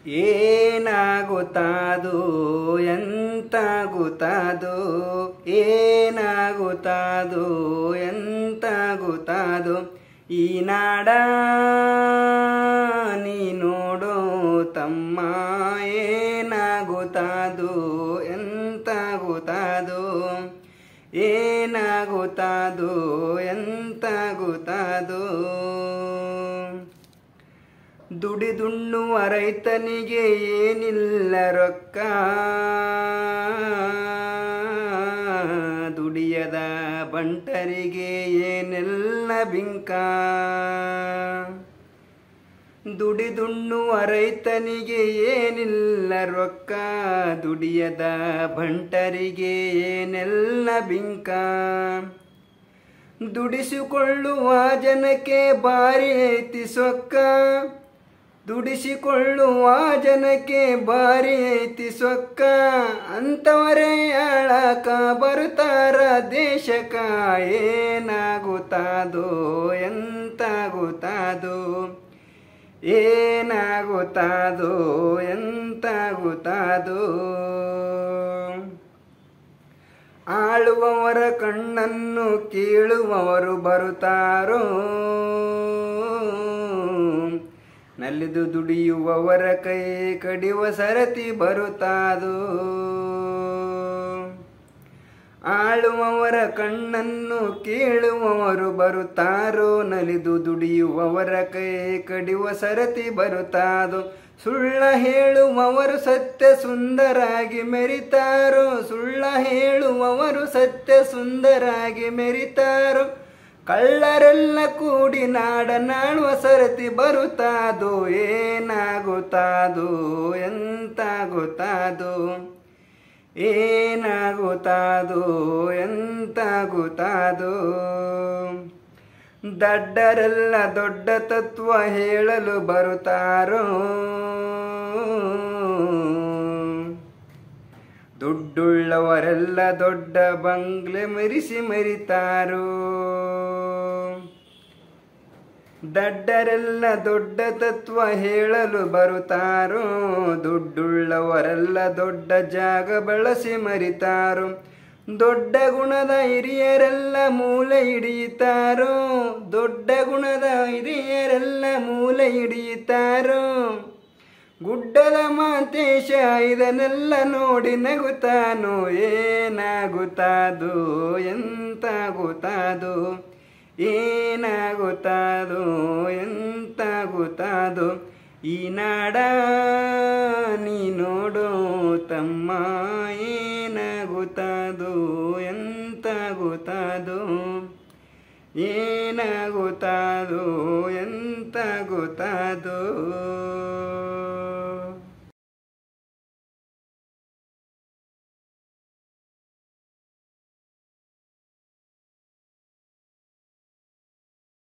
ಏನಾಗುತ್ತಾದು ಎಂತಾಗುತ್ತಾದು ಏನಾಗುತ್ತಾದು ಎಂತಾಗುತ್ತಾದು ಈ ನಾಡ ನೀ ನೋಡೋ ತಮ್ಮ ಏನಾಗುತ್ತಾದು ಎಂತಾಗುತ್ತಾದು ಏನಾಗುತ್ತಾದು ಎಂತಾಗುತ್ತಾದು ದುಡಿದುಣ್ಣುವ ರೈತನಿಗೆ ಏನಿಲ್ಲ ರೊಕ್ಕ ದುಡಿಯದ ಬಂಟರಿಗೆ ಏನೆಲ್ಲ ಬಿಂಕ ದುಡಿದುಣ್ಣುವ ರೈತನಿಗೆ ಏನಿಲ್ಲ ರೊಕ್ಕ ದುಡಿಯದ ಬಂಟರಿಗೆ ಏನೆಲ್ಲ ಬಿಂಕ ದುಡಿಸಿಕೊಳ್ಳುವ ಜನಕ್ಕೆ ಬಾರಿ ಐತಿ ಸೊಕ್ಕ ದುಡಿಸಿಕೊಳ್ಳುವ ಜನಕ್ಕೆ ಬಾರಿ ಐತಿ ಸೊಕ್ಕ ಅಂತವರೇ ಆಳಕ ಬರುತ್ತಾರ ದೇಶಕ ಏನಾಗುತ್ತಾದೋ ಎಂತಾಗುತ್ತಾದೋ ಏನಾಗುತ್ತಾದೋ ಎಂತಾಗುತ್ತಾದೋ ಆಳುವವರ ಕಣ್ಣನ್ನು ಕೇಳುವವರು ಬರುತ್ತಾರೋ ನಲಿದು ದುಡಿಯುವವರ ಕೈ ಕಡಿಯುವ ಸರತಿ ಬರುತ್ತಾದೋ ಆಳುವವರ ಕಣ್ಣನ್ನು ಕೇಳುವವರು ಬರುತ್ತಾರೋ ನಲಿದು ದುಡಿಯುವವರ ಕೈ ಕಡಿಯುವ ಸರತಿ ಬರುತ್ತಾದೋ ಸುಳ್ಳ ಹೇಳುವವರು ಸತ್ಯ ಸುಂದರಾಗಿ ಮೆರಿತಾರೋ ಸುಳ್ಳ ಹೇಳುವವರು ಸತ್ಯ ಸುಂದರಾಗಿ ಮೆರಿತಾರೋ ಕಳ್ಳರೆಲ್ಲ ಕೂಡಿ ನಾಡ ನಾಡುವ ಸರತಿ ಬರುತ್ತಾದೋ ಏನಾಗುತ್ತಾದೋ ಎಂತಾಗುತ್ತಾದೋ ಏನಾಗುತ್ತಾದೋ ಎಂತಾಗುತ್ತಾದೋ ದಡ್ಡರೆಲ್ಲ ದೊಡ್ಡ ತತ್ವ ಹೇಳಲು ಬರುತ್ತಾರೋ ದುಡ್ಡುಳ್ಳವರೆಲ್ಲ ದೊಡ್ಡ ಬಂಗ್ಲೆ ಮರಿಸಿ ಮರಿತಾರೋ ದಡ್ಡರೆಲ್ಲ ದೊಡ್ಡ ತತ್ವ ಹೇಳಲು ಬರುತ್ತಾರೋ ದುಡ್ಡುಳ್ಳವರೆಲ್ಲ ದೊಡ್ಡ ಜಾಗ ಬಳಸಿ ಮರಿತಾರೋ ದೊಡ್ಡ ಗುಣದ ಹಿರಿಯರೆಲ್ಲ ಮೂಲೆ ಹಿಡಿಯುತ್ತಾರೋ ದೊಡ್ಡ ಗುಣದ ಹಿರಿಯರೆಲ್ಲ ಮೂಲೆ ಹಿಡಿಯುತ್ತಾರೋ ಗುಡ್ಡದ ಮಾತೇಶ ಇದನ್ನೆಲ್ಲ ನೋಡಿ ನಗುತ್ತಾನೋ ಏನಾಗುತ್ತಾದೋ ಎಂತಾಗುತ್ತಾದೋ ಏನಾಗುತ್ತಾದೋ ಎಂತಾಗುತ್ತಾದೋ ಈ ನಾಡ ನೀ ನೋಡೋ ತಮ್ಮ ಏನಾಗುತ್ತಾದೋ ಎಂತಾಗುತ್ತಾದೋ ಏನಾಗುತ್ತಾದೋ ಎಂತಾಗುತ್ತಾದೋ